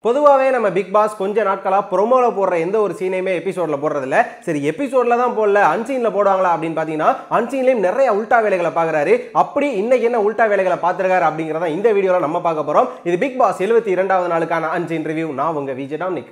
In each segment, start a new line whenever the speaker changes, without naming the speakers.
பொதுவாகவே நம்ம big pass கொஞ்ச நாட்களாக ப்ரொமோவில் போடுற எந்த ஒரு சீனையுமே எபிசோடில் போடுறதில்ல சரி எபிசோடில் தான் போடல அன்சீனில் போடுவாங்களா அப்படின்னு பார்த்தீங்கன்னா அன்சீன்லேயும் நிறைய உல்டா வேலைகளை பார்க்குறாரு அப்படி இன்னைக்கு என்ன உல்டா வேலைகளை பார்த்துருக்காரு அப்படிங்கிறத இந்த வீடியோவில் நம்ம பார்க்க போகிறோம் இது பிக் பாஸ் எழுபத்தி இரண்டாவது நாளுக்கான அன்சீன் ரிவ்யூ நான் உங்கள் விஜய் டாமினிக்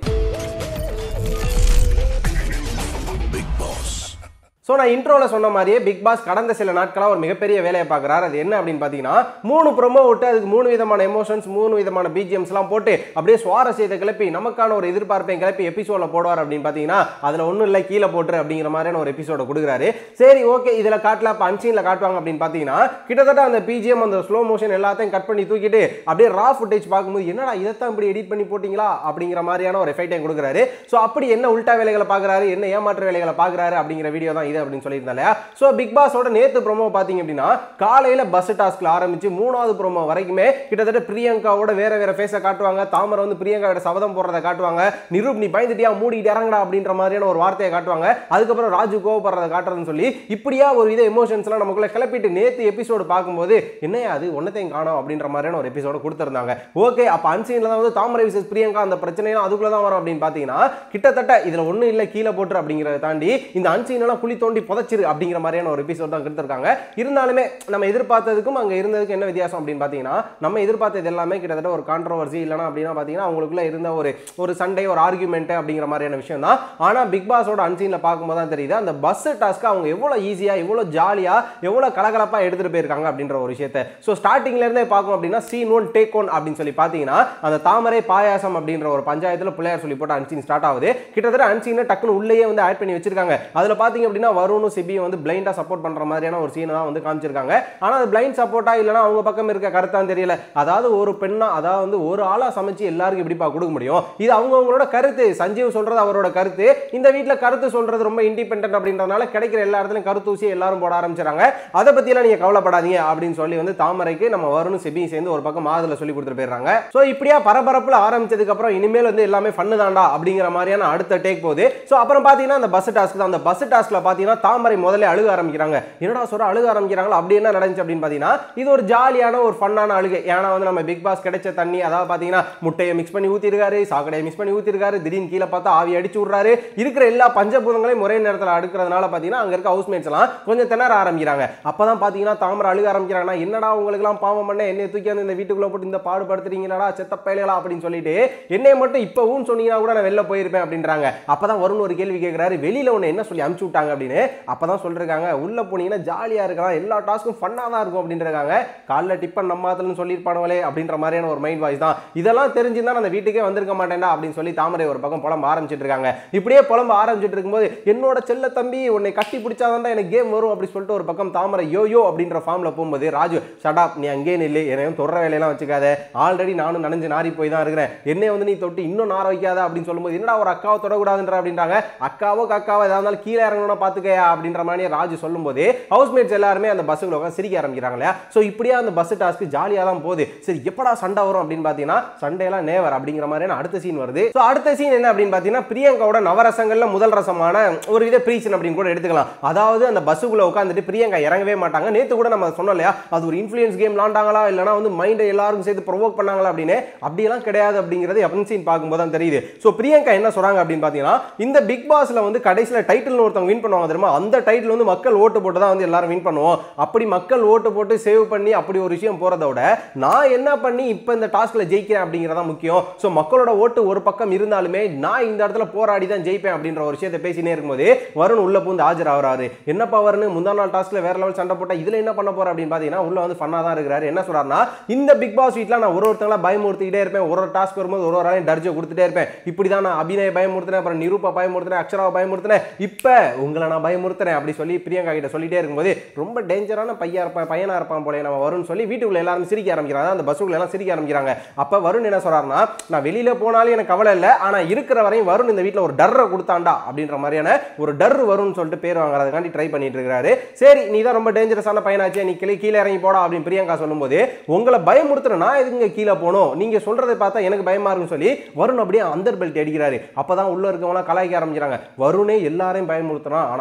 ஸோ நான் இன்ட்ரோவில் சொன்ன மாதிரியே பிக் பாஸ் கடந்த சில நாட்களாக ஒரு மிகப்பெரிய வேலையை பார்க்குறாரு அது என்ன அப்படின்னு பார்த்தீங்கன்னா மூணு ப்ரொமோ விட்டு அதுக்கு மூணு விதமான எமோஷன்ஸ் மூணு விதமான பிஜிஎம்ஸ்லாம் போட்டு அப்படியே சுவாரஸ்யத்தை கிளப்பி நமக்கான ஒரு எதிர்பார்ப்பை கிளப்பி எபிசோடில் போடுவார் அப்படின்னு பார்த்தீங்கன்னா அதில் ஒன்றும் இல்லை கீழே போட்டுரு அப்படிங்கிற மாதிரியான ஒரு எபிசோட கொடுக்குறாரு சரி ஓகே இதில் காட்டல இப்போ அன்சீனில் காட்டுவாங்க அப்படின்னு பார்த்தீங்கன்னா கிட்டத்தட்ட அந்த பிஜிஎம் அந்த ஸ்லோ மோஷன் எல்லாத்தையும் கட் பண்ணி தூக்கிட்டு அப்படியே ரா ஃபுட்டேஜ் பார்க்கும்போது என்னடா இதைத்தான் இப்படி எடிட் பண்ணி போட்டிங்களா அப்படிங்கிற மாதிரியான ஒரு எஃபெக்டையும் கொடுக்குறாரு ஸோ அப்படி என்ன உல்டா வேலைகளை பார்க்குறாரு என்ன ஏமாற்று வேலைகளை பார்க்குறாரு அப்படிங்கிற வீடியோ தான் இது அப்படின்னு சொல்லியிருந்தேன் இல்லையா ஸோ பிக் பாஸோட நேத்து ப்ரோமோ பார்த்தீங்க அப்படின்னா காலையில் பஸ் டாஸ்க்ல ஆரம்பிச்சு மூணாவது ப்ரோமோ வரைக்குமே கிட்டத்தட்ட பிரியங்காவோட வேற வேற ஃபேஸை காட்டுவாங்க தாமரை வந்து பிரியங்காவோட சபதம் போடுறத காட்டுவாங்க நிரூப் நீ பயந்துட்டியா மூடிட்டு இறங்கடா அப்படின்ற மாதிரியான ஒரு வார்த்தையை காட்டுவாங்க அதுக்கப்புறம் ராஜு கோவப்படுறத காட்டுறதுன்னு சொல்லி இப்படியா ஒரு வித எமோஷன்ஸ்லாம் நமக்குள்ள கிளப்பிட்டு நேத்து எபிசோடு பார்க்கும்போது என்னையா அது ஒன்னத்தையும் காணும் அப்படின்ற மாதிரியான ஒரு எபிசோட கொடுத்துருந்தாங்க ஓகே அப்போ அன்சீனில் தான் வந்து தாமரை விசஸ் பிரியங்கா அந்த பிரச்சனையும் அதுக்குள்ள தான் வரும் அப்படின்னு பார்த்தீங்கன்னா கிட்டத்தட்ட இதில் ஒன்றும் இல்லை கீழே போட்டு அப்படிங்கிறத தாண்டி இந்த அன்சீனெல்லாம் குழி தோண்டி புதைச்சிரு அப்படிங்கிற மாதிரியான ஒரு எபிசோட் தான் கொடுத்துருக்காங்க இருந்தாலுமே நம்ம எதிர்பார்த்ததுக்கும் அங்கே இருந்ததுக்கு என்ன வித்தியாசம் அப்படின்னு பார்த்தீங்கன்னா நம்ம எதிர்பார்த்தது எல்லாமே கிட்டத்தட்ட ஒரு கான்ட்ரவர்சி இல்லைனா அப்படின்னா பார்த்தீங்கன்னா அவங்களுக்குள்ள இருந்த ஒரு ஒரு சண்டை ஒரு ஆர்குமெண்ட் அப்படிங்கிற மாதிரியான விஷயம் தான் ஆனால் பிக் பாஸோட அன்சீனில் பார்க்கும்போது தான் தெரியுது அந்த பஸ் டாஸ்க்கு அவங்க எவ்வளோ ஈஸியாக எவ்வளோ ஜாலியாக எவ்வளோ கலகலப்பாக எடுத்துகிட்டு போயிருக்காங்க அப்படின்ற ஒரு விஷயத்தை ஸோ ஸ்டார்டிங்லேருந்தே பார்க்கும் அப்படின்னா சீன் ஒன் டேக் ஒன் அப்படின்னு சொல்லி பார்த்தீங்கன்னா அந்த தாமரை பாயாசம் அப்படின்ற ஒரு பஞ்சாயத்தில் பிள்ளையார் சொல்லி போட்டு அன்சீன் ஸ்டார்ட் ஆகுது கிட்டத்தட்ட அன்சீனை டக்குன்னு உள்ளேயே வந்து ஆட் பண்ணி வச்சிருக்காங்க அதில் பார்த்தீங்க அப்படின்னா வருணும் சிபியும் வந்து பிளைண்டாக சப்போர்ட் பண்ணுற மாதிரியான ஒரு சீனை தான் வந்து காமிச்சிருக்காங்க ஆனால் அது பிளைண்ட் சப்போர்ட்டாக இல்லைனா அவங்க பக்கம் இருக்க கருத்தான்னு தெரியல அதாவது ஒரு பெண்ணா அதாவது வந்து ஒரு ஆளாக சமைச்சு எல்லாருக்கும் எப்படிப்பா கொடுக்க முடியும் இது அவங்கவுங்களோட கருத்து சஞ்சீவ் சொல்றது அவரோட கருத்து இந்த வீட்டில் கருத்து சொல்றது ரொம்ப இண்டிபெண்டன்ட் அப்படின்றதுனால கிடைக்கிற எல்லா இடத்துலையும் கருத்து ஊசி எல்லாரும் போட ஆரம்பிச்சாங்க அதை பற்றியெல்லாம் நீங்கள் கவலைப்படாதீங்க அப்படின்னு சொல்லி வந்து தாமரைக்கு நம்ம வருணும் சிபியும் சேர்ந்து ஒரு பக்கம் மாதுல சொல்லி கொடுத்துட்டு போயிடுறாங்க ஸோ இப்படியா பரபரப்பில் ஆரம்பிச்சதுக்கு அப்புறம் இனிமேல் வந்து எல்லாமே ஃபன்னு தாண்டா அப்படிங்கிற மாதிரியான அடுத்த டேக் போகுது ஸோ அப்புறம் பார்த்தீங்கன்னா அந்த பஸ் டாஸ்க் தான் அந்த பஸ் டாஸ்க்ல பார்த்தீங்கன்னா தாமரை முதல்ல அழுக ஆரம்பிக்கிறாங்க என்னடா சொல்ற அழுக ஆரம்பிக்கிறாங்களோ அப்படி என்ன நடந்துச்சு அப்படின்னு பார்த்தீங்கன்னா இது ஒரு ஜாலியான ஒரு ஃபன்னான அழுகை ஏன்னா வந்து நம்ம பிக் பாஸ் கிடைச்ச தண்ணி அதாவது பார்த்தீங்கன்னா முட்டையை மிக்ஸ் பண்ணி ஊற்றிருக்காரு சாக்கடையை மிக்ஸ் பண்ணி ஊற்றிருக்காரு திடீர்னு கீழே பார்த்தா ஆவி அடிச்சு விட்றாரு இருக்கிற எல்லா பஞ்சபூதங்களையும் ஒரே நேரத்தில் அடுக்கிறதுனால பார்த்தீங்கன்னா அங்கே இருக்க ஹவுஸ்மேட்ஸ் எல்லாம் கொஞ்சம் திணற ஆரம்பிக்கிறாங்க அப்போ தான் பார்த்தீங்கன்னா தாமரை அழுக ஆரம்பிக்கிறாங்கன்னா என்னடா உங்களுக்குலாம் பாவம் பண்ண என்னை தூக்கி வந்து இந்த வீட்டுக்குள்ளே போட்டு இந்த பாடுபடுத்துறீங்களாடா செத்த பயலுகளா அப்படின்னு சொல்லிட்டு என்னைய மட்டும் இப்போ ஊன்னு சொன்னீங்கன்னா கூட நான் வெளில போயிருப்பேன் அப்படின்றாங்க அப்போ தான் வருண் ஒரு கேள்வி கேட்குறாரு வெளியில் ஒன்று என்ன சொல்லி அமுச்சு விட்டாங்க அப்படின்னு அப்போ தான் சொல்லிருக்காங்க உள்ளே போனீங்கன்னா ஜாலியாக இருக்கலாம் எல்லா டாஸ்க்கும் ஃபன்னாக தான் இருக்கும் அப்படின்றாங்க காலைல டிப்பன் நம்மாத்துலன்னு சொல்லியிருப்பானுங்களே அப்படின்ற மாதிரியான ஒரு மைண்ட் வாய்ஸ் தான் இதெல்லாம் தெரிஞ்சிருந்தா நான் அந்த வீட்டுக்கே வந்திருக்க மாட்டேன்டா அப்படின்னு சொல்லி தாமரை ஒரு பக்கம் புலம்ப ஆரம்பிச்சிட்டு இருக்காங்க இப்படியே புலம்ப ஆரம்பிச்சிட்டு இருக்கும்போது என்னோட செல்ல தம்பி உன்னை கட்டி பிடிச்சாதான் எனக்கு கேம் வரும் அப்படி சொல்லிட்டு ஒரு பக்கம் தாமரை யோ யோ அப்படின்ற ஃபார்ம்ல போகும்போது ராஜு ஷடாப் நீ அங்கேயே நில்லு என்னையும் தொடர வேலையெல்லாம் வச்சுக்காத ஆல்ரெடி நானும் நனைஞ்சு நாரி போய் தான் இருக்கிறேன் என்னை வந்து நீ தொட்டு இன்னும் நார வைக்காத அப்படின்னு சொல்லும்போது என்னடா ஒரு அக்காவை தொடக்கூடாதுன்ற அப்படின்றாங்க அக்காவோ கக்காவோ எதாவது இருந்தாலும் கீழே இறங்கணும்னா பார்த்துக்கயா அப்படின்ற மாதிரி ராஜு சொல்லும்போது ஹவுஸ்மேட்ஸ் எல்லாருமே அந்த பஸ்ஸுக்குள்ள உட்காந்து சிரிக்க ஆரம்பிக்கிறாங்க இல்லையா ஸோ இப்படியே அந்த பஸ் டாஸ்க்கு ஜாலியாக தான் போகுது சரி எப்படா சண்டை வரும் அப்படின்னு பார்த்தீங்கன்னா சண்டையெல்லாம் நேவர் அப்படிங்கிற மாதிரியான அடுத்த சீன் வருது ஸோ அடுத்த சீன் என்ன அப்படின்னு பார்த்தீங்கன்னா பிரியங்காவோட நவரசங்கள்ல முதல் ரசமான ஒரு வித பிரீச்சன் அப்படின்னு கூட எடுத்துக்கலாம் அதாவது அந்த பஸ்ஸுக்குள்ள உட்காந்துட்டு பிரியங்கா இறங்கவே மாட்டாங்க நேற்று கூட நம்ம சொன்னோம் இல்லையா அது ஒரு இன்ஃப்ளூயன்ஸ் கேம் விளாண்டாங்களா இல்லைனா வந்து மைண்டை எல்லாருக்கும் சேர்த்து ப்ரொவோக் பண்ணாங்களா அப்படின்னு அப்படியெல்லாம் கிடையாது அப்படிங்கிறது எவன் சீன் பார்க்கும்போது தான் தெரியுது ஸோ பிரியங்கா என்ன சொல்றாங்க அப்படின்னு பார்த்தீங்கன்னா இந்த பிக் பாஸ்ல வந்து கடைசியில் டைட்டில் ஒருத்தவங்க வின் பண்ணுவாங்க தெரியுமா அந்த டைட்டில் வந்து மக்கள் ஓட்டு போட்டு தான் வந்து எல்லாரும் வின் பண்ணுவோம் அப்படி மக்கள் ஓட்டு போட்டு சேவ் பண்ணி அப்படி ஒரு விஷயம் போறத விட நான் என்ன பண்ணி இப்போ இந்த டாஸ்க்ல ஜெயிக்கிறேன் அப்படிங்கிறதா முக்கியம் ஸோ மக்களோட ஓட்டு ஒரு பக்கம் இருந்தாலுமே நான் இந்த இடத்துல போராடி தான் ஜெயிப்பேன் அப்படின்ற ஒரு விஷயத்தை பேசினே இருக்கும்போது வருண் உள்ள பூந்து ஆஜர் ஆகிறாரு என்ன பவர்னு முந்தா நாள் டாஸ்க்ல வேற லெவல் சண்டை போட்டா இதுல என்ன பண்ண போற அப்படின்னு பார்த்தீங்கன்னா உள்ள வந்து ஃபன்னா தான் இருக்கிறாரு என்ன சொல்றாருன்னா இந்த பிக் பாஸ் வீட்டில் நான் ஒரு ஒருத்தங்களா பயமுறுத்திக்கிட்டே இருப்பேன் ஒரு ஒரு டாஸ்க் வரும்போது ஒரு ஒரு ஆளையும் டர்ஜோ கொடுத்துட்டே இருப்பேன் இப்படி தான் நான் அபிநய பயமுறுத்தினேன் அப்புறம் நிரூபா பயமுறுத்தினேன் அக்ஷராவை பயமுறுத்தினேன் இப்போ உங்களை நான் பயமுறுத்துறேன் அப்படி சொல்லி பிரியங்கா கிட்ட சொல்லிட்டே இருக்கும்போது ரொம்ப டேஞ்சரான பையன் இருப்பான் பையனா இருப்பான் போல நம்ம வரும்னு சொல்லி வீட்டுக்குள்ள எல்லாரும் சிரிக்க ஆரம்பிக்கிறாங்க அந்த பஸ்ஸுக்குள்ள எல்லாம் சிரிக்க ஆரம்பிக்கிறாங்க அப்ப வருண் என்ன சொல்றாருன்னா நான் வெளியில போனாலும் எனக்கு கவலை இல்லை ஆனா இருக்கிற வரையும் வருண் இந்த வீட்டில் ஒரு டர்ரை கொடுத்தாண்டா அப்படின்ற மாதிரியான ஒரு டர் வரும்னு சொல்லிட்டு பேர் வாங்குறதுக்காண்டி ட்ரை பண்ணிட்டு இருக்காரு சரி நீ தான் ரொம்ப டேஞ்சரஸான பையனாச்சே நீ கிளை கீழே இறங்கி போடா அப்படின்னு பிரியங்கா சொல்லும்போது உங்களை பயமுறுத்துற நான் எதுங்க கீழே போகணும் நீங்க சொல்றதை பார்த்தா எனக்கு பயமா இருக்குன்னு சொல்லி வருண் அப்படியே அந்தர் பெல்ட் அடிக்கிறாரு அப்பதான் உள்ள இருக்கவங்களாம் கலாய்க்க ஆரம்பிக்கிறாங்க வருணே எல்லாரையும் பயமுறுத்துறான் ஆனா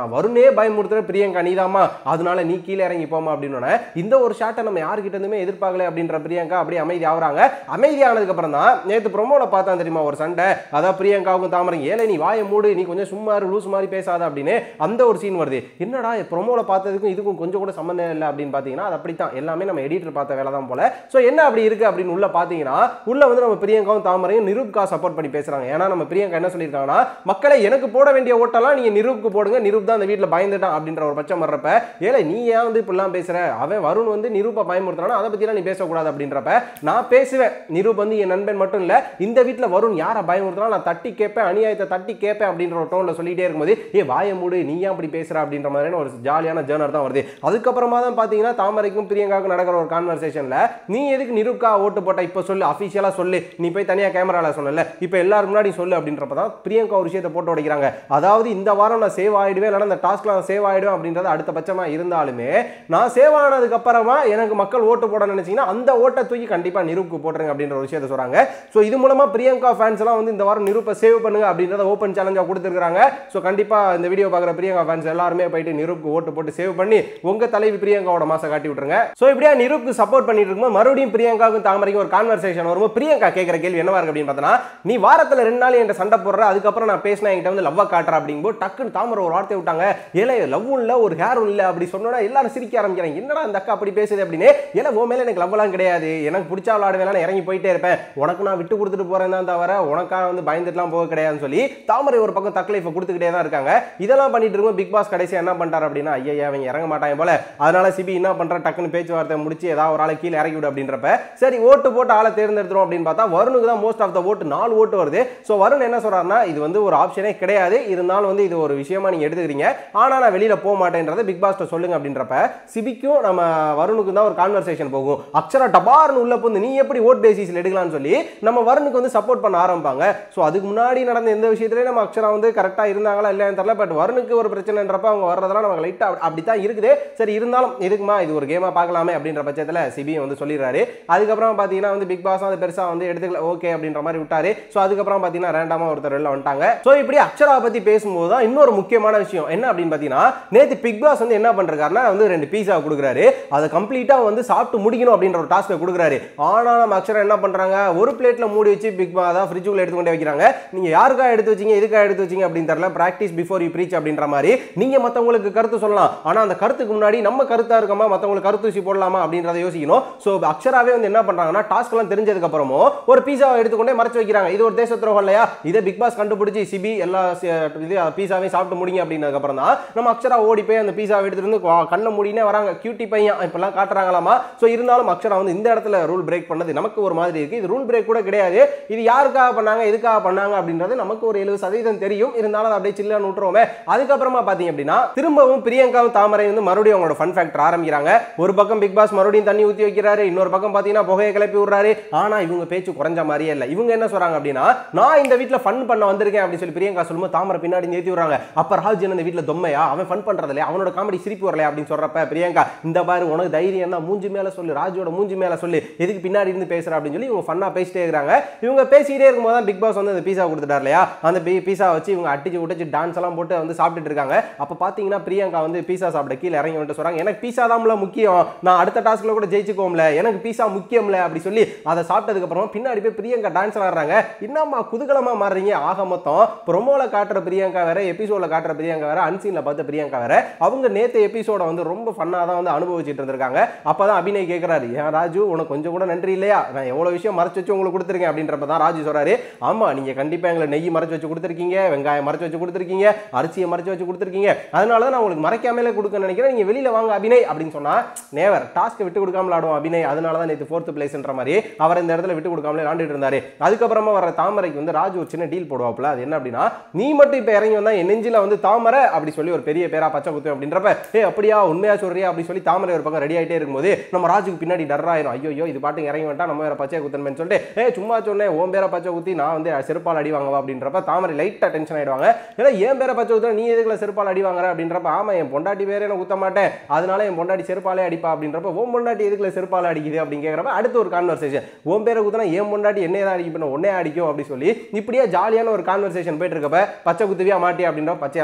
நான் வருணே பயமுறுத்துற பிரியங்கா நீதாம்மா அதனால நீ கீழே இறங்கி போமா அப்படின்னு இந்த ஒரு ஷாட்டை நம்ம யார்கிட்ட இருந்துமே எதிர்பார்க்கல அப்படின்ற பிரியங்கா அப்படியே அமைதி ஆகுறாங்க அமைதி ஆனதுக்கு அப்புறம் தான் நேற்று ப்ரொமோல பார்த்தா தெரியுமா ஒரு சண்டை அதான் பிரியங்காவுக்கும் தாமரைங்க ஏலே நீ வாயை மூடு நீ கொஞ்சம் சும்மா இரு, லூஸ் மாதிரி பேசாத அப்படின்னு அந்த ஒரு சீன் வருது என்னடா ப்ரொமோல பார்த்ததுக்கும் இதுக்கும் கொஞ்சம் கூட சம்மந்தம் இல்லை அப்படின்னு பார்த்தீங்கன்னா அது அப்படித்தான் எல்லாமே நம்ம எடிட்டர் பார்த்த வேலை தான் போல ஸோ என்ன அப்படி இருக்கு அப்படின்னு உள்ள பார்த்தீங்கன்னா உள்ள வந்து நம்ம பிரியங்காவும் தாமரையும் நிரூப்கா சப்போர்ட் பண்ணி பேசுறாங்க ஏன்னா நம்ம பிரியங்கா என்ன சொல்லியிருக்காங்கன்னா மக்களை எனக்கு போட வேண்டிய ஓட்டெல்லாம் நீங்க நிரூப்க்கு போடுங்க நிரூப் தான் அந்த வீட்டில் பயந்துட்டான் அப்படின்ற ஒரு பட்சம் வர்றப்ப ஏல நீ ஏன் வந்து இப்படிலாம் பேசுற அவன் வருண் வந்து நிரூப்பை பயமுறுத்துறானா அதை பத்திலாம் நீ பேசக்கூடாது அப்படின்றப்ப நான் பேசுவேன் நிரூப் வந்து என் நண்பன் மட்டும் இல்ல இந்த வீட்டில் வருண் யாரை பயமுறுத்துறா நான் தட்டி கேட்பேன் அநியாயத்தை தட்டி கேட்பேன் அப்படின்ற ஒரு டோன்ல சொல்லிட்டே இருக்கும்போது ஏ வாய மூடு நீ ஏன் அப்படி பேசுற அப்படின்ற மாதிரியான ஒரு ஜாலியான ஜேர்னர் தான் வருது அதுக்கப்புறமா தான் பார்த்தீங்கன்னா தாமரைக்கும் பிரியங்காவுக்கும் நடக்கிற ஒரு கான்வர்சேஷன்ல நீ எதுக்கு நிரூப்கா ஓட்டு போட்ட இப்போ சொல்லு அஃபிஷியலா சொல்லு நீ போய் தனியா கேமரால சொன்னல இப்போ எல்லாரும் முன்னாடி சொல்லு அப்படின்றப்ப தான் பிரியங்கா ஒரு விஷயத்தை போட்டு உடைக்கிறாங்க அதாவது இந்த வாரம் நான் சேவ் ஆயிடுவேன் இல்லைன்னா இந்த டாஸ்க்ல நான் சேவ் ஆயிடுவேன் அப்படின்றது அடுத்த பட்சமா இருந்தாலுமே நான் சேவ் ஆனதுக்கு அப்புறமா எனக்கு மக்கள் ஓட்டு போட நினைச்சீங்கன்னா அந்த ஓட்டை தூக்கி கண்டிப்பா நிரூப்க்கு போட்டுருங்க அப்படின்ற ஒரு விஷயத்தை சொல்றாங்க ஸோ இது மூலமா பிரியங்கா ஃபேன்ஸ் எல்லாம் வந்து இந்த வாரம் நிரூப்பை சேவ் பண்ணுங்க அப்படின்றத ஓப்பன் சேலஞ்சா கொடுத்துருக்காங்க ஸோ கண்டிப்பா இந்த வீடியோ பார்க்குற பிரியங்கா ஃபேன்ஸ் எல்லாருமே போயிட்டு நிரூப்க்கு ஓட்டு போட்டு சேவ் பண்ணி உங்க தலைவி பிரியங்காவோட மாசம் காட்டி விட்டுருங்க ஸோ இப்படியா நிரூப்க்கு சப்போர்ட் பண்ணிட்டு இருக்கும்போது மறுபடியும் பிரியங்காவுக்கும் தாமரைக்கும் ஒரு கான்வர்சேஷன் வரும்போது பிரியங்கா கேட்குற கேள்வி என்னவா இருக்கு அப்படின்னு பார்த்தோன்னா நீ வாரத்தில் ரெண்டு நாள் என்கிட்ட சண்டை போடுற அதுக்கப்புறம் நான் பேசினா என்கிட்ட வந்து லவ்வை காட்டுற அப்படிங்கும்போது டக்குன்னு தாமரை ஒரு வார்த்தை விட்டாங்க ஏலே லவ்வும் இல்லை ஒரு ஹேரும் இல்லை அப்படி சொன்னோன்னா எல்லாரும் சிரிக்க ஆரம்பிக்கிறாங்க என்னடா இந்த அக்கா அப்படி பேசுது அப்படின்னு ஏல உன் மேலே எனக்கு லவ்லாம் கிடையாது எனக்கு பிடிச்சா விளாடுவேன் நான் இறங்கி போயிட்டே இருப்பேன் உனக்கு நான் விட்டு கொடுத்துட்டு போறேன் தான் தவிர உனக்காக வந்து பயந்துட்டுலாம் போக கிடையாதுன்னு சொல்லி தாமரை ஒரு பக்கம் தக் லைஃபை கொடுத்துக்கிட்டே தான் இருக்காங்க இதெல்லாம் பண்ணிட்டு இருக்கும் பிக் பாஸ் கடைசி என்ன பண்ணிட்டார் அப்படின்னா ஐயா அவங்க இறங்க மாட்டாங்க போல அதனால சிபி என்ன பண்ற டக்குன்னு பேச்சுவார்த்தை முடிச்சு ஏதாவது ஒரு ஆளை கீழே இறக்கி விடு அப்படின்றப்ப சரி ஓட்டு போட்டு ஆளை தேர்ந்தெடுத்துரும் அப்படின்னு பார்த்தா வருணுக்கு தான் மோஸ்ட் ஆஃப் த ஓட்டு நாலு ஓட்டு வருது ஸோ வருண் என்ன சொல்றாருன்னா இது வந்து ஒரு ஆப்ஷனே கிடையாது இருந்தாலும் வந்து இது ஒரு விஷயமா நீங்க எடுத்துக்கிறீங்க ஆனா நான் வெளியில போக மாட்டேன்றதை பிக் பாஸ்ட சொல்லுங்க அப்படின்றப்ப சிபிக்கும் நம்ம வருணுக்கு தான் ஒரு கான்வர்சேஷன் போகும் அக்ஷரா டபார்னு உள்ள போந்து நீ எப்படி ஓட் பேசிஸ்ல எடுக்கலாம்னு சொல்லி நம்ம வருணுக்கு வந்து சப்போர்ட் பண்ண ஆரம்பிப்பாங்க ஸோ அதுக்கு முன்னாடி நடந்த எந்த விஷயத்துலயும் நம்ம அக்ஷரா வந்து கரெக்டாக இருந்தாங்களா இல்லையான்னு தெரியல பட் வருணுக்கு ஒரு பிரச்சனைன்றப்ப அவங்க வர்றதெல்லாம் நமக்கு லைட்டாக அப்படி தான் இருக்குது சரி இருந்தாலும் இதுக்குமா இது ஒரு கேமாக பார்க்கலாமே அப்படின்ற பட்சத்தில் சிபி வந்து சொல்லிடுறாரு அதுக்கப்புறம் பார்த்தீங்கன்னா வந்து பிக் பாஸ் வந்து பெருசாக வந்து எடுத்துக்கல ஓகே அப்படின்ற மாதிரி விட்டாரு ஸோ அதுக்கப்புறம் பார்த்தீங்கன்னா ரேண்டமாக ஒருத்தர் வெளில வந்துட்டாங்க ஸோ இப்படி அக்ஷரா பற்றி பேசும்போது தான் இன்னொரு முக்கியமான விஷயம் என்ன அப்படின்னு பார்த்தீங்கன்னா நேற்று பிக் பாஸ் வந்து என்ன பண்ணுறாருன்னா வந்து ரெண்டு பீஸா கொடுக்குறாரு அதை கம்ப்ளீட்டாக வந்து சாப்பிட்டு முடிக்கணும் அப்படின்ற ஒரு டாஸ்க்கை கொடுக்குறாரு ஆனால் நம்ம அக்ஷரா என்ன பண்ணுறாங்க ஒரு பிளேட்டில் மூடி வச்சு பிக் அதான் ஃப்ரிட்ஜுக்குள்ள எடுத்து கொண்டே வைக்கிறாங்க நீங்கள் யாருக்கா எடுத்து வச்சீங்க எதுக்காக எடுத்து வச்சீங்க அப்படின்னு தெரியல ப்ராக்டிஸ் பிஃபோர் யூ ப்ரீச் அப்படின்ற மாதிரி நீங்கள் மற்றவங்களுக்கு கருத்து சொல்லலாம் ஆனால் அந்த கருத்துக்கு முன்னாடி நம்ம கருத்தாக இருக்கமா மற்றவங்களுக்கு கருத்து ஊசி போடலாமா அப்படின்றத யோசிக்கணும் ஸோ அக்ஷராவே வந்து என்ன பண்ணுறாங்கன்னா டாஸ்க்லாம் தெரிஞ்சதுக்கு அப்புறமும் ஒரு பீஸாவை எடுத்துக்கொண்டே மறைச்சு வைக்கிறாங்க இது ஒரு தேச துரோகம் இல்லையா இதை பிக் பாஸ் கண்டுபிடிச்சி சிபி எல்லா சி- இது பீஸாவையும் சாப்பிட்டு முடிங்க அப்படின்னதுக்கப்புறம் தான் நம்ம அக்ஷரா ஓடி போய் அந்த பீஸாவை எடுத்துட்டு வந்து வா- கண்ணை மூடினே வராங்க கியூட்டி பையன் இப்பெல்லாம் காட்டுறாங்களாமா ஸோ இருந்தாலும் அக்ஷரா வந்து இந்த இடத்துல ரூல் பிரேக் பண்ணது நமக்கு ஒரு மாதிரி இருக்கு இது ரூல் பிரேக் கூட கிடையாது இது யாருக்காக பண்ணாங்க எதுக்காக பண்ணாங்க அப்படின்றது நமக்கு ஒரு எழுபது சதவீதம் தெரியும் இருந்தாலும் அதை அப்படியே சில்லான்னு விட்டுருவோமே அதுக்கப்புறமா பார்த்தீங்க அப்படின்னா திரும்பவும் பிரியங்காவும் தாமரை வந்து மறுபடியும் அவங்களோட ஃபன் ஃபேக்டர் ஆரம்பிக்கிறாங்க ஒரு பக்கம் பிக் பாஸ் மறுபடியும் தண்ணி ஊற்றி வைக்கிறாரு இன்னொரு பக்கம் பார்த்தீங்கன்னா புகையை கிளப்பி விடுறாரு ஆனா இவங்க பேச்சு குறைஞ்ச மாதிரியே இல்லை இவங்க என்ன சொல்றாங்க அப்படின்னா நான் இந்த வீட்டில் ஃபன் பண்ண வந்திருக்கேன் அப்படின்னு சொல்லி பிரியங்கா சொல்லும்போது தாமரை பின்னாடி நிறுத்தி விடுறாங்க அப்ப ராஜ் இந்த வீட்டில் தொம்மையா அவன் ஃபன் பண்றது இல்லையா அவனோட காமெடி சிரிப்பு வரலையா அப்படின்னு சொல்றப்ப பிரியங்கா இந்த பாரு உனக்கு தைரியம் தான் மூஞ்சி மேல சொல்லு ராஜோட மூஞ்சி மேல சொல்லு எதுக்கு பின்னாடி இருந்து பேசுற அப்படின்னு சொல்லி இவங்க ஃபன்னா பேசிட்டே இருக்காங்க இவங்க பேசிட்டே இருக்கும்போது தான் பிக் பாஸ் வந்து அந்த பீஸா கொடுத்துட்டார் இல்லையா அந்த பீஸா வச்சு இவங்க அடிச்சு உடைச்சு டான்ஸ் எல்லாம் போட்டு வந்து சாப்பிட்டுட்டு இருக்காங்க அப்ப பாத்தீங்கன்னா பிரியங்கா வந்து பீஸா சாப்பிட கீழே இறங்கி வந்துட்டு சொல்றாங்க எனக்கு பீஸா தான்ல முக்கியம் நான் அடுத்த டாஸ்க்ல கூட ஜெயிச்சுக்கோம்ல எனக்கு பீஸா முக்கியம்ல அப்படி சொல்லி அதை சாப்பிட்டதுக்கு அப்புறம் பின்னாடி போய் பிரியங்கா டான்ஸ் ஆடுறாங்க என்னம்மா குதூகலமா மாறுறீங்க ஆக மொத்தம் ப்ரொமோல காட்டுற பிரியங்கா வேற எபிசோட்ல காட்டுற பிரியங்கா வேற அன்சீன்ல பார்த்த பிரியங்கா வேற அவங்க நேத்து எபிசோட வந்து ரொம்ப ஃபன்னா தான் வந்து அனுபவிச்சுட்டு இருந்திருக்காங்க அப்பதான் அபிநய் கேட்கிறாரு ஏன் ராஜு உனக்கு கொஞ்சம் கூட நன்றி இல்லையா நான் எவ்வளவு விஷயம் மறைச்சு வச்சு உங்களுக்கு கொடுத்துருக்கேன் அப்படின்றப்ப தான் ராஜு சொல்றாரு ஆமா நீங்க கண்டிப்பா எங்களை நெய் மறைச்சு வச்சு கொடுத்துருக்கீங்க வெங்காயம் மறைச்சு வச்சு கொடுத்துருக்கீங்க அரிசியை மறைச்சு வச்சு கொடுத்துருக்கீங்க அதனால தான் நான் உங்களுக்கு மறைக்காமலே கொடுக்க நினைக்கிறேன் நீங்க வெளியில வாங்க அபிநய் அப்படின்னு சொன்னா நேவர் டாஸ்க் விட்டு கொடுக்காம ஆடுவோம் அபிநய் அதனால தான் நேற்று ஃபோர்த் பிளேஸ்ன்ற மாதிரி அவர் இந்த இடத்துல விட்டு கொடுக்காமலே விளாண்டுட்டு இருந்தாரு அதுக்கப்புறமா வர தாமரைக்கு வந்து ராஜு ஒரு சின்ன டீல் போடுவாப்புல அது என்ன அப்படின்னா நீ மட்டும் இப்போ இறங்கி வந்தா என் நெஞ்சில வந்து தாமரை அப்படி சொல்லி ஒரு பெரிய பேரா பச்சை குத்து அப்படின்றப்ப ஏ அப்படியா உண்மையா சொல்றியா அப்படி சொல்லி தாமரை ஒரு பக்கம் ரெடி ஆயிட்டே இருக்கும்போது நம்ம ராஜுக்கு பின்னாடி டர்ராயிரும் ஐயோ இது பாட்டுக்கு இறங்கி வந்துட்டா நம்ம வேற பச்சை குத்தணும்னு சொல்லிட்டு ஏ சும்மா சொன்னேன் ஓன் பேரை பச்சை குத்தி நான் வந்து செருப்பால் அடி வாங்கவா அப்படின்றப்ப தாமரை லைட்டா டென்ஷன் ஆயிடுவாங்க ஏன்னா என் பேரை பச்சை குத்துற நீ எதுக்குல செருப்பால் அடி வாங்குற அப்படின்றப்ப ஆமா என் பொண்டாட்டி பேரே நான் குத்த மாட்டேன் அதனால என் பொண்டாட்டி செருப்பாலே அடிப்பா அப்படின்றப்ப ஓம் பொண்டாட்டி எதுக்குல செருப்பால அடிக்குது அப்படின்னு கேட்குறப்ப அடுத்து ஒரு கான்வர்சேஷன் ஓம் பேரை குத்துனா என் பொண்டாட்டி என்னைய தான் அடிக்கும் உன்னே அடிக்கும் அப்படி சொல்லி இப்படியே ஜாலியான ஒரு கான்வர்சேஷன் போயிட்டு இருக்கப்ப பச்சை குத்துவியா மாட்டி அப்படின்ற பச்சையெல்லாம் குத்த முடியாது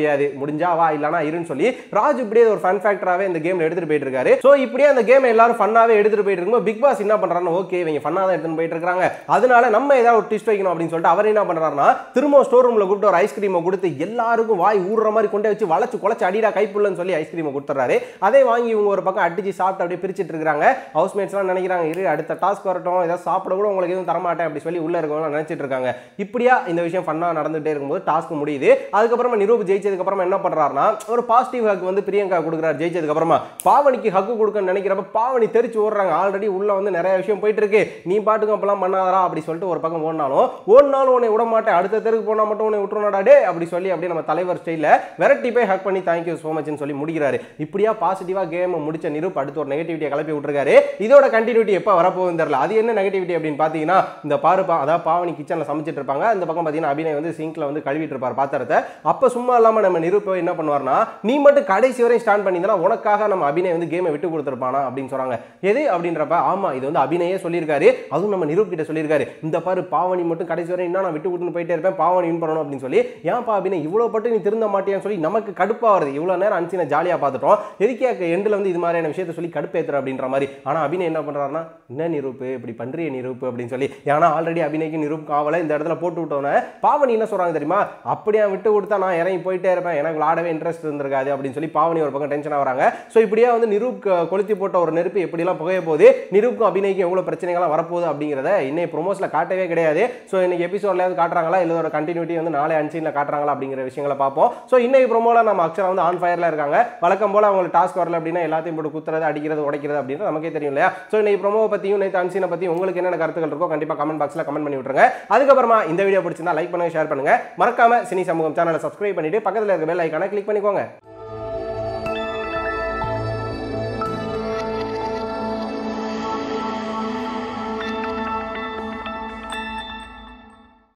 முடியாது முடிஞ்சா வா இல்லனா இருன்னு சொல்லி ராஜ் இப்படியே ஒரு ஃபன் ஃபேக்டராகவே இந்த கேம்ல எடுத்துட்டு போயிட்டு இருக்காரு ஸோ இப்படியே அந்த கேம் எல்லாரும் ஃபன்னாவே எடுத்துட்டு போயிட்டு இருக்கும்போது பிக் பாஸ் என்ன பண்றாருன்னா ஓகே இவங்க ஃபன்னா தான் எடுத்துட்டு போயிட்டு இருக்காங்க அதனால நம்ம ஏதாவது ஒரு ட்விஸ்ட் வைக்கணும் அப்படின்னு சொல்லிட்டு அவர் என்ன பண்றாருன்னா திரும்ப ஸ்டோர் ரூம்ல கூப்பிட்டு ஒரு ஐஸ்கிரீமை கொடுத்து எல்லாருக்கும் வாய் ஊறுற மாதிரி கொண்டு வச்சு வளைச்சு குலைச்சு அடிடா கைப்புள்ளன்னு சொல்லி ஐஸ்கிரீமை கொடுத்துறாரு அதே வாங்கி இவங்க ஒரு பக்கம் அடிச்சு சாப்பிட்டு அப்படியே பிரிச்சுட்டு இருக்காங்க ஹவுஸ்மேட்ஸ்லாம் நினைக்கிறாங்க இரு அடுத்த டாஸ்க் வரட்டும் ஏதாவது சாப்பிட கூட உங்களுக்கு எதுவும் தரமாட்டேன் அப்படி சொல்லி உள்ள இருக்கவங்க நினைச்சிட்டு இருக்காங்க இப்படியா இந்த விஷயம் ஃபன்னா நடந்துட்டே இருக்கும்போது டாஸ்க் முடியுது அதுக்கப்புறமா நிரூப் ஜெயிச்சதுக்கு அப்புறமா என்ன பண்றாருன்னா ஒரு பாசிட்டிவ் ஹக் வந்து பிரியங்கா கொடுக்குறாரு ஜெயிச்சதுக்கு அப்புறமா பாவனிக்கு ஹக்கு கொடுக்கன்னு நினைக்கிறப்ப பாவனி தெரிச்சு ஓடுறாங்க ஆல்ரெடி உள்ள வந்து நிறைய விஷயம் போயிட்டு இருக்கு நீ பாட்டுக்கு அப்பெல்லாம் பண்ணாதரா அப்படி சொல்லிட்டு ஒரு பக்கம் ஓடினாலும் ஓடினாலும் உன்னை விட மாட்டேன் அடுத்த தெருக்கு போனா மட்டும் உன்னை விட்டுருனாடா டே அப்படி சொல்லி அப்படியே நம்ம தலைவர் ஸ்டைல விரட்டி போய் ஹக் பண்ணி தேங்க்யூ ஸோ மச்னு சொல்லி முடிக்கிறாரு இப்படியா பாசிட்டிவா கேம் முடிச்ச நிரூப் அடுத்து ஒரு நெகட்டிவிட்டியை கிளப்பி விட்டுருக்காரு இதோட கண்டினியூட்டி எப்போ வரப்போகுதுன்னு தெரியல அது என்ன நெகட்டிவிட்டி அப்படின்னு பார்த்தீங்கன்னா இந்த பாரு பா அதாவது பாவனி கிச்சனில் சமைச்சிட்டு இருப்பாங்க அந்த பக்கம் பார்த்தீங்கன்னா அபிநய் வந்து சிங்க்ல வந்து கழுவிட்டு இருப்பார் பாத்திரத்தை அப்போ சும்மா இல்லாமல் நம்ம நிரூப் என்ன பண்ணுவார்னா நீ மட்டும் கடைசி வரையும் ஸ்டாண்ட் பண்ணியிருந்தா உனக்காக நம்ம அபிநய் வந்து கேமை விட்டு கொடுத்துருப்பானா அப்படின்னு சொல்றாங்க எது அப்படின்றப்ப ஆமா இது வந்து அபிநயே சொல்லியிருக்காரு அதுவும் நம்ம நிரூப் கிட்ட சொல்லியிருக்காரு இந்த பாரு பாவனி மட்டும் கடைசி வரை இன்னும் நான் விட்டு கொடுத்துன்னு போயிட்டே இருப்பேன் பாவனி வின் பண்ணணும் அப்படின்னு சொல்லி ஏன்ப்பா அபிநய் இவ்வளோ பட்டு நீ திருந்த மாட்டியான்னு சொல்லி நமக்கு கடுப்பா வருது இவ்வளோ நேரம் அன்சினை ஜாலியாக பார்த்துட்டோம் எதுக்கே எண்டில் வந்து இது மாதிரியான விஷயத்த சொல்லி கடுப்பேத்துற அப்படின்ற மாதிரி ஆனால் அபிநய் என்ன பண்றாருன்னா என்ன நிரூப்பு இப்படி பண்றிய நிரூப்பு அப்படின்னு சொல்லி ஏன்னா ஆல்ரெடி அபிநய்க்கு நிரூப் காவலை இந்த இடத்துல போட்டு விட்டோன்னே பாவனி என்ன சொல்றாங்க தெரியுமா அப்படியே விட்டு கொடுத்தா நான் இறங்கி போயிட்டே இருப்பேன் எனக்கு விளாடவே இன்ட்ரெஸ்ட் இருந்திருக்காது அப்படின்னு சொல்லி பாவனி ஒரு பக்கம் டென்ஷனாக வராங்க ஸோ இப்படியே வந்து நிரூப் க- கொளுத்தி போட்ட ஒரு நெருப்பு எப்படிலாம் புகைய போகுது நிரூப்க்கும் அபிநய்க்கும் எவ்வளோ பிரச்சனைகள்லாம் வரப்போகுது அப்படிங்கிறத இன்னைக்கு ப்ரொமோஸில் காட்டவே கிடையாது ஸோ இன்னைக்கு எபிசோட்லேயாவது காட்டுறாங்களா இல்லை ஒரு கண்டினியூட்டி வந்து நாளை அன்சீனில் காட்டுறாங்களா அப்படிங்கிற விஷயங்களை பார்ப்போம் ஸோ இன்னைக்கு ப்ரோமோவில் நம்ம அக்ஷரா வந்து ஆன் ஃபயரில் இருக்காங்க வழக்கம் போல் அவங்களுக்கு டாஸ்க் வரல அப்படின்னா எல்லாத்தையும் போட்டு குத்துறது அடிக்கிறது உடைக்கிறது அப்படின்னு நமக்கே தெரியும் இல்லையா ஸோ இன்னைக்கு ப்ரோமோவை பற்றியும் நேற்று அன்சீனை பற்றி உங்களுக்கு என்னென்ன கருத்துக்கள் இருக்கோ கண்டிப்பாக கமெண்ட் பாக்ஸில் கமெண்ட் பண்ணி விட்டுருங்க அதுக்கப்புறமா இந்த வீடியோ பிடிச்சிருந்தா லைக் பண்ணுங்க ஷேர் பண்ணுங்க மறக்காம சினி சமூகம் சேனலை சப்ஸ்கிரைப் பண்ணிட்டு பக்கத்தில் இருக்க பெல் ஐக்கானை கிளிக் பண்ணிக்கோங்க